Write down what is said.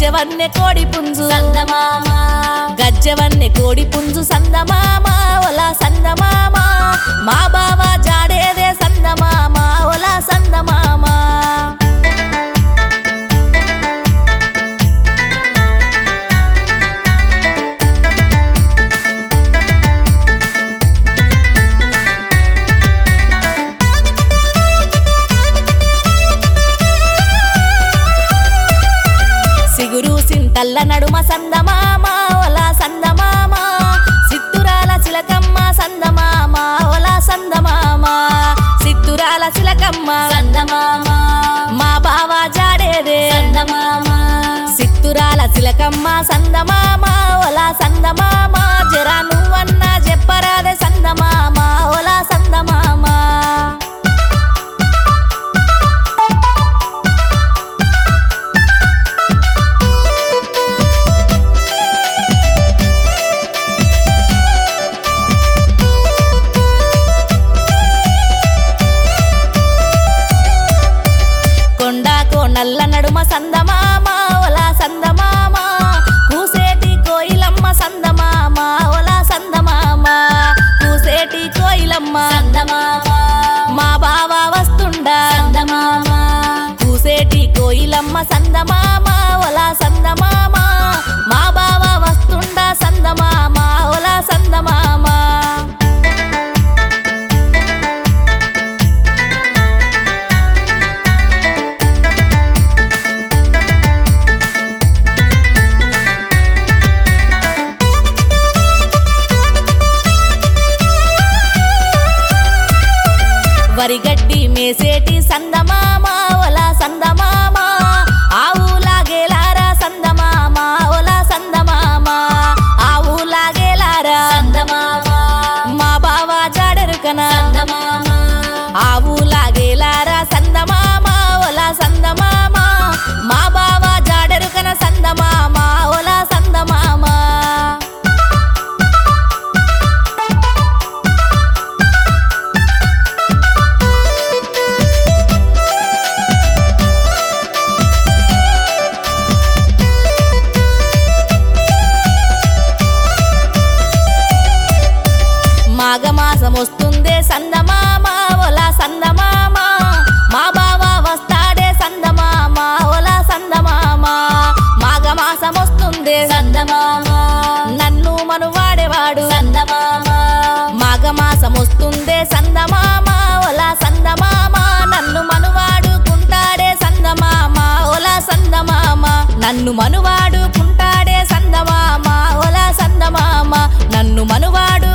గజ్జవన్నె కోడి పుంజు సందమామ గజ్జవన్నె కోడి పుంజు సందమామ ఒలా సందమామ మా బావ జాడేదే సందమామ ఒలా సందమామ సిగురు సింతల్ల నడుమ సందమామ ఒలా సందమామ సిత్తురాల చిలకమ్మ సందమామ ఒలా సందమామ సిత్తురాల చిలకమ్మ సందమామ మా బావ జాడేదే సందమామ సిత్తురాల చిలకమ్మ సందమామ ఒలా సందమామ జరా నువ్వన్నా చెప్పరాదే సందమామ ఒలా సందమామ కొండాకో నల్ల నడుమ సందమామ ఒలా సందమామ కూసేటి కోయిలమ్మ సందమామ ఒలా సందమామ కూసేటి కోయిలమ్మ సందమామ మా బావ వస్తుండా సందమామ కూసేటి కోయిలమ్మ సందమామ ఒలా సందమామ మా బావ వస్తుండా సందమామ ఒలా సందమామ వరిగడ్డి మేసేటి సందమామ ఒలా సందమామ ఆవులాగేలారా సందమామ ఒలా సందమామ ఆవులాగేలారా సందమామ మా బావ జాడరుకన సందమామ ఆవులాగేలారా సందమామ ఒలా సందమామ మా బావ జాడరుకన సందమామ ఒలా సందమామ మాఘమాసం వస్తుందే సందమామ ఒలా సందమామ మా బావ వస్తాడే సందమామ ఒలా సందమామ మాఘమాసం వస్తుందే సందమామ నన్ను మనువాడేవాడు సందమామ మాఘమాసం వస్తుందే సందమామ ఒలా సందమామ నన్ను మనువాడుకుంటాడే సందమామ ఒలా సందమామ నన్ను మనువాడుకుంటాడే సందమామ ఒలా సందమామ నన్ను మనువాడు